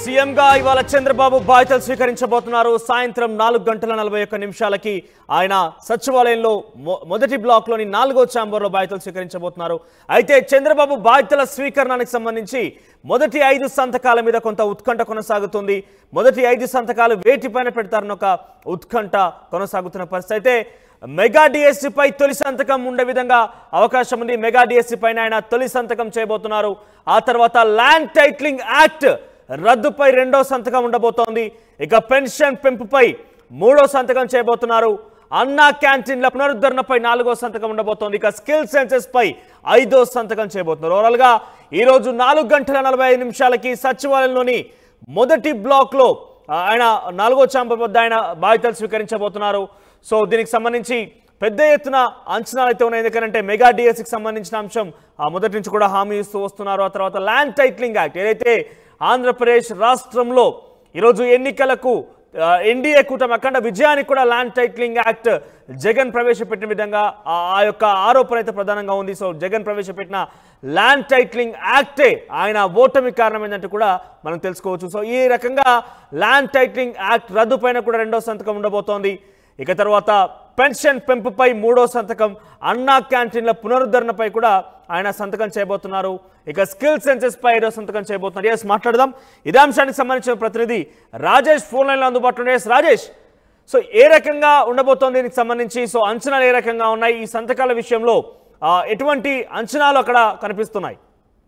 సీఎంగా ఇవాళ చంద్రబాబు బాధ్యతలు స్వీకరించబోతున్నారు సాయంత్రం నాలుగు గంటల నలభై ఒక్క నిమిషాలకి ఆయన సచివాలయంలో మొ- మొదటి బ్లాక్లోని నాలుగో ఛాంబర్లో బాధ్యతలు స్వీకరించబోతున్నారు అయితే చంద్రబాబు బాధ్యతల స్వీకరణకు సంబంధించి మొదటి ఐదు సంతకాల మీద కొంత ఉత్కంఠ కొనసాగుతుంది మొదటి ఐదు సంతకాలు వేటిపైన పెడతారన్న ఒక ఉత్కంఠ కొనసాగుతున్న పరిస్థితి అయితే మెగా డిఎస్సి పై తొలి సంతకం ఉండే విధంగా అవకాశం ఉంది మెగా డిఎస్సి పైన ఆయన తొలి సంతకం చేయబోతున్నారు ఆ తర్వాత ల్యాండ్ టైటిలింగ్ యాక్ట్ రద్దుపై రెండో సంతకం ఉండబోతోంది ఇక పెన్షన్ పెంపుపై మూడో సంతకం చేయబోతున్నారు అన్నా క్యాంటీన్ల పునరుద్ధరణపై నాలుగో సంతకం ఉండబోతోంది ఇక స్కిల్ సెన్సెస్ పై ఐదో సంతకం చేయబోతున్నారు ఓవరాల్ గా ఈ రోజు నాలుగు గంటల నలభై ఐదు నిమిషాలకి సచివాలయంలోని మొదటి బ్లాక్ లో ఆ, ఆయన నాలుగో ఛాంబర్ వద్ద ఆయన బాధ్యతలు స్వీకరించబోతున్నారు సో దీనికి సంబంధించి పెద్ద ఎత్తున అంచనాలు అయితే ఉన్నాయి ఎందుకంటే మెగా డిఎస్సికి సంబంధించిన అంశం ఆ మొదటి నుంచి కూడా హామీ ఇస్తూ వస్తున్నారు ఆ తర్వాత ల్యాండ్ టైటిలింగ్ యాక్ట్ ఏదైతే ఆంధ్రప్రదేశ్ రాష్ట్రంలో ఈరోజు ఎన్నికలకు ఆ, ఎన్డీఏ కూటమి అఖండ విజయానికి కూడా ల్యాండ్ టైటిలింగ్ యాక్ట్ జగన్ ప్రవేశపెట్టిన విధంగా ఆ ఆ యొక్క ఆరోపణ అయితే ప్రధానంగా ఉంది సో జగన్ ప్రవేశపెట్టిన ల్యాండ్ టైటిలింగ్ యాక్టే ఆయన ఓటమి కారణం ఏంటంటే కూడా మనం తెలుసుకోవచ్చు సో ఈ రకంగా ల్యాండ్ టైటిలింగ్ యాక్ట్ రద్దు పైన కూడా రెండో సంతకం ఉండబోతోంది ఇక తర్వాత పెన్షన్ పెంపుపై మూడో సంతకం అన్నా క్యాంటీన్ల పునరుద్ధరణపై కూడా ఆయన సంతకం చేయబోతున్నారు ఇక స్కిల్ సెన్సెస్ పై ఐదో సంతకం చేయబోతున్నారు ఎస్ మాట్లాడదాం ఇదే అంశానికి సంబంధించిన ప్రతినిధి రాజేష్ ఫోన్ లైన్లో అందుబాటులో ఉన్నాయి ఎస్ రాజేష్ సో ఏ రకంగా ఉండబోతోంది దీనికి సంబంధించి సో అంచనాలు ఏ రకంగా ఉన్నాయి ఈ సంతకాల విషయంలో ఆ, ఎటువంటి అంచనాలు అక్కడ కనిపిస్తున్నాయి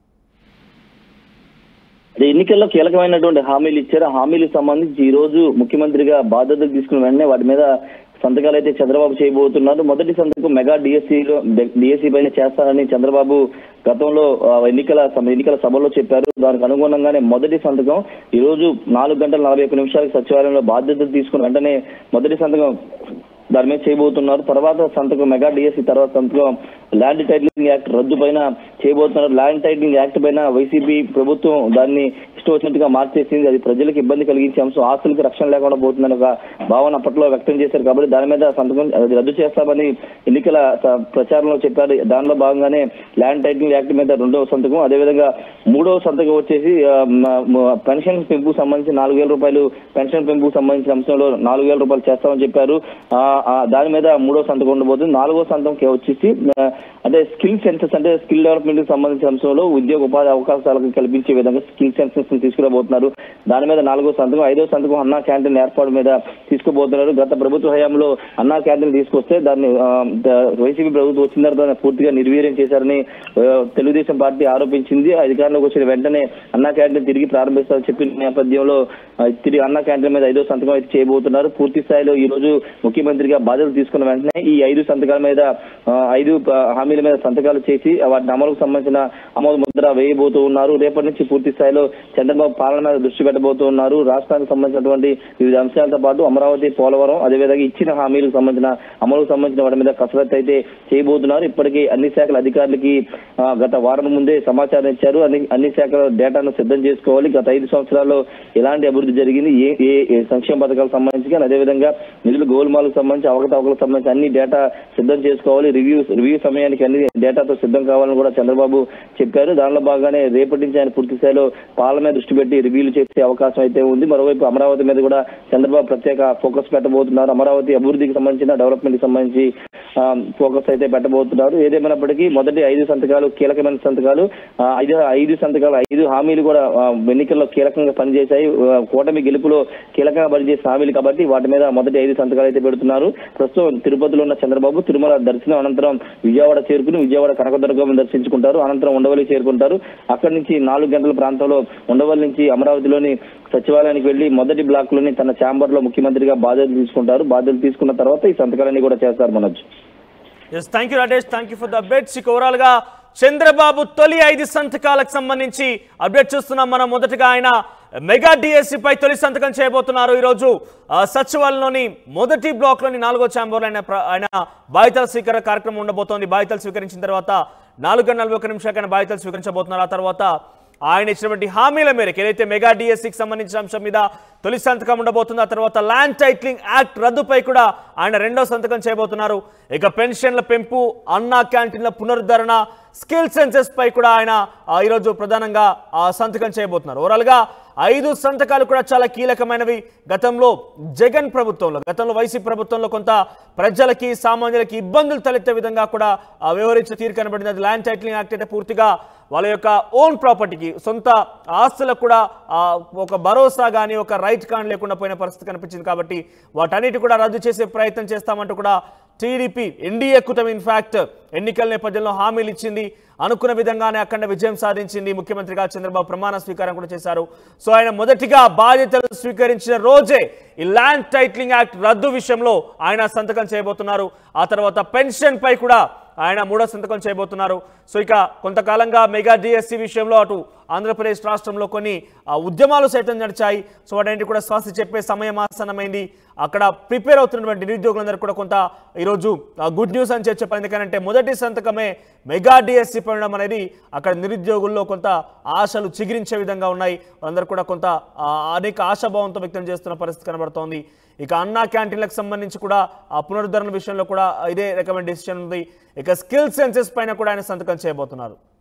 అదే ఎన్నికల్లో కీలకమైనటువంటి హామీలు ఇచ్చారు ఆ హామీలకు సంబంధించి ఈ రోజు ముఖ్యమంత్రిగా బాధ్యతలు తీసుకున్న వెంటనే వాటి మీద సంతకాలు అయితే చంద్రబాబు చేయబోతున్నారు మొదటి సంతకం మెగా డిఎస్సీలో డిఎస్సీ పైన చేస్తారని చంద్రబాబు గతంలో ఆ, ఎన్నికల సమ- ఎన్నికల సభలో చెప్పారు దానికి అనుగుణంగానే మొదటి సంతకం ఈ రోజు నాలుగు గంటల నలభై ఒక్క నిమిషాలకు సచివాలయంలో బాధ్యతలు తీసుకున్న వెంటనే మొదటి సంతకం దాని మీద చేయబోతున్నారు తర్వాత సంతకం మెగా డిఎస్సీ తర్వాత సంతకం ల్యాండ్ టైటిలింగ్ యాక్ట్ రద్దు పైన చేయబోతున్నారు ల్యాండ్ టైటిలింగ్ యాక్ట్ పైన వైసీపీ ప్రభుత్వం దాన్ని ఇష్టం వచ్చినట్టుగా మార్చేసింది అది ప్రజలకు ఇబ్బంది కలిగించే అంశం ఆస్తులకు రక్షణ లేకుండా పోతుందని ఒక భావన అప్పట్లో వ్యక్తం చేశారు కాబట్టి దాని మీద సంతకం అది రద్దు చేస్తామని ఎన్నికల స- ప్రచారంలో చెప్పారు దానిలో భాగంగానే ల్యాండ్ టైటిలింగ్ యాక్ట్ మీద రెండవ సంతకం అదేవిధంగా మూడవ సంతకం వచ్చేసి ఆ, మ- మ- పెన్షన్ పెంపుకు సంబంధించి నాలుగు వేల రూపాయలు పెన్షన్ పెంపుకు సంబంధించిన అంశంలో నాలుగు వేల రూపాయలు చేస్తామని చెప్పారు ఆ, ఆ, దాని మీద మూడో సంతకం ఉండబోతుంది నాలుగో సంతకం కే- వచ్చేసి ఆ, అంటే స్కిల్ సెన్సెస్ అంటే స్కిల్ డెవలప్మెంట్ కి సంబంధించిన అంశంలో ఉద్యోగ ఉపాధి అవకాశాలకు కల్పించే విధంగా స్కిల్ సెన్సెస్ తీసుకురాబోతున్నారు దాని మీద నాలుగో సంతకం ఐదో సంతకం అన్నా క్యాంటీన్ ఏర్పాటు మీద తీసుకుపోతున్నారు గత ప్రభుత్వ హయాంలో అన్నా క్యాంటీన్ తీసుకొస్తే దాన్ని ఆ, ద- వైసీపీ ప్రభుత్వం వచ్చిన తర్వాత దాన్ని పూర్తిగా నిర్వీర్యం చేశారని ఆ, తెలుగుదేశం పార్టీ ఆరోపించింది అధికారంలోకి వచ్చిన వెంటనే అన్నా క్యాంటీన్ తిరిగి ప్రారంభిస్తారని చెప్పిన నేపథ్యంలో ఆ, తిరిగి అన్నా క్యాంటీన్ మీద ఐదో సంతకం అయితే చేయబోతున్నారు పూర్తి స్థాయిలో ఈ రోజు ముఖ్యమంత్రిగా బాధ్యతలు తీసుకున్న వెంటనే ఈ ఐదు సంతకాల మీద ఆ, ఐదు ఆ, హామీల మీద సంతకాలు చేసి వాటిని అమలుకు సంబంధించిన అమలు ముద్ర వేయబోతూ ఉన్నారు రేపటి నుంచి పూర్తి స్థాయిలో చంద్రబాబు పాలన మీద దృష్టి పెట్టబోతూ ఉన్నారు రాష్ట్రానికి సంబంధించినటువంటి వివిధ అంశాలతో పాటు అమరావతి పోలవరం అదేవిధంగా ఇచ్చిన హామీలకు సంబంధించిన అమలుకు సంబంధించిన వాటి మీద కసరత్తు అయితే చేయబోతున్నారు ఇప్పటికీ అన్ని శాఖల అధికారులకి ఆ, గత వారం ముందే సమాచారం ఇచ్చారు అన్ని అన్ని శాఖల డేటాను సిద్ధం చేసుకోవాలి గత ఐదు సంవత్సరాల్లో ఎలాంటి అభివృద్ధి జరిగింది ఏ ఏ ఏ సంక్షేమ పథకాలకు సంబంధించి కానీ అదేవిధంగా నిధుల గోల్మాలకు సంబంధించి అవకతవకలకు సంబంధించి అన్ని డేటా సిద్ధం చేసుకోవాలి రివ్యూ రివ్యూ సమయానికి అన్ని డేటాతో సిద్ధం కావాలని కూడా చంద్రబాబు చెప్పారు దానిలో భాగంగానే రేపటి నుంచి ఆయన పూర్తి స్థాయిలో పాలన మీద దృష్టి పెట్టి రివ్యూలు చేసే అవకాశం అయితే ఉంది మరోవైపు అమరావతి మీద కూడా చంద్రబాబు ప్రత్యేక ఫోకస్ పెట్టబోతున్నారు అమరావతి అభివృద్ధికి సంబంధించిన డెవలప్మెంట్ కి సంబంధించి ఆ, ఫోకస్ అయితే పెట్టబోతున్నారు ఏదేమైనప్పటికీ మొదటి ఐదు సంతకాలు కీలకమైన సంతకాలు ఆ, ఐదు ఐదు సంతకాలు ఐదు హామీలు కూడా ఆ, ఎన్నికల్లో కీలకంగా పనిచేశాయి ఆ, కూటమి గెలుపులో కీలకంగా పనిచేసిన హామీలు కాబట్టి వాటి మీద మొదటి ఐదు సంతకాలు అయితే పెడుతున్నారు ప్రస్తుతం తిరుపతిలో ఉన్న చంద్రబాబు తిరుమల దర్శనం అనంతరం విజయవాడ చేరుకుని విజయవాడ కనకదుర్గం దర్శించుకుంటారు అనంతరం ఉండవల్లి చేరుకుంటారు అక్కడి నుంచి నాలుగు గంటల ప్రాంతంలో ఉండవల్లి నుంచి అమరావతిలోని సచివాలయానికి వెళ్లి మొదటి బ్లాక్ లోని తన ఛాంబర్ లో ముఖ్యమంత్రిగా బాధ్యతలు తీసుకుంటారు బాధ్యతలు తీసుకున్న తర్వాత ఈ సంతకాలన్నీ కూడా చేస్తారు Manoj yes thank you Rajesh thank you for the updates ఇక ఓవరాల్ గా చంద్రబాబు తొలి ఐదు సంతకాలకు సంబంధించి అప్డేట్ చూస్తున్నాం మనం మొదటగా ఆయన మెగా డిఎస్సి పై తొలి సంతకం చేయబోతున్నారు ఈరోజు ఆ, సచివాలయంలోని మొదటి బ్లాక్ లోని నాలుగో ఛాంబర్ ఆయన ప్ర- ఆయన బాధ్యతల స్వీకార కార్యక్రమం ఉండబోతోంది బాధ్యతలు స్వీకరించిన తర్వాత నాలుగు గంటల నలభై ఒక్క నిమిషాలకు ఆయన బాధ్యతలు స్వీకరించబోతున్నారు ఆ తర్వాత ఆయన ఇచ్చినటువంటి హామీల మేరకు ఏదైతే మెగా డిఎస్సికి సంబంధించిన అంశం మీద తొలి సంతకం ఉండబోతుందో ఆ తర్వాత ల్యాండ్ టైటిలింగ్ యాక్ట్ రద్దుపై కూడా ఆయన రెండో సంతకం చేయబోతున్నారు ఇక పెన్షన్ల పెంపు అన్నా క్యాంటీన్ల పునరుద్ధరణ స్కిల్ సెన్సెస్ పై కూడా ఆయన ఆ, ఈరోజు ప్రధానంగా ఆ, సంతకం చేయబోతున్నారు ఓవరాల్గా ఐదు సంతకాలు కూడా చాలా కీలకమైనవి గతంలో జగన్ ప్రభుత్వంలో గతంలో వైసీపీ ప్రభుత్వంలో కొంత ప్రజలకి సామాన్యులకి ఇబ్బందులు తలెత్తే విధంగా కూడా ఆ, వ్యవహరించిన తీరు కనబడింది అది ల్యాండ్ టైటిలింగ్ యాక్ట్ అయితే పూర్తిగా వాళ్ళ యొక్క ఓన్ ప్రాపర్టీకి సొంత ఆస్తులకు కూడా ఆ, ఒక భరోసా కానీ ఒక రైట్ కానీ లేకుండా పోయిన పరిస్థితి కనిపించింది కాబట్టి వాటన్నిటి కూడా రద్దు చేసే ప్రయత్నం చేస్తామంటూ కూడా టీడీపీ ఎన్డీఏ కూటమి ఇన్ఫాక్ట్ ఎన్నికల నేపథ్యంలో హామీలు ఇచ్చింది అనుకున్న విధంగానే అఖండ విజయం సాధించింది ముఖ్యమంత్రిగా చంద్రబాబు ప్రమాణ స్వీకారం కూడా చేశారు సో ఆయన మొదటిగా బాధ్యతలు స్వీకరించిన రోజే ఈ ల్యాండ్ టైటిలింగ్ యాక్ట్ రద్దు విషయంలో ఆయన సంతకం చేయబోతున్నారు ఆ తర్వాత పెన్షన్ పై కూడా ఆయన మూడో సంతకం చేయబోతున్నారు సో ఇక కొంతకాలంగా మెగా డిఎస్సి విషయంలో అటు ఆంధ్రప్రదేశ్ రాష్ట్రంలో కొన్ని ఆ, ఉద్యమాలు సైతం నడిచాయి సో వాటి కూడా స్వాస్థ్య చెప్పే సమయం ఆసన్నమైంది అక్కడ ప్రిపేర్ అవుతున్నటువంటి నిరుద్యోగులందరూ కూడా కొంత ఈరోజు గుడ్ న్యూస్ అని చెప్పి చెప్పారు ఎందుకంటే మొదటి సంతకమే మెగా డిఎస్సి పడడం అనేది అక్కడ నిరుద్యోగుల్లో కొంత ఆశలు చిగిరించే విధంగా ఉన్నాయి వాళ్ళందరూ కూడా కొంత ఆ, అనేక ఆశాభావంతో వ్యక్తం చేస్తున్న పరిస్థితి కనబడుతోంది ఇక అన్నా క్యాంటీన్లకు సంబంధించి కూడా ఆ పునరుద్ధరణ విషయంలో కూడా ఇదే రకమైన డెసిషన్ ఉంది ఇక స్కిల్ సెన్సెస్ పైన కూడా ఆయన సంతకం చేయబోతున్నారు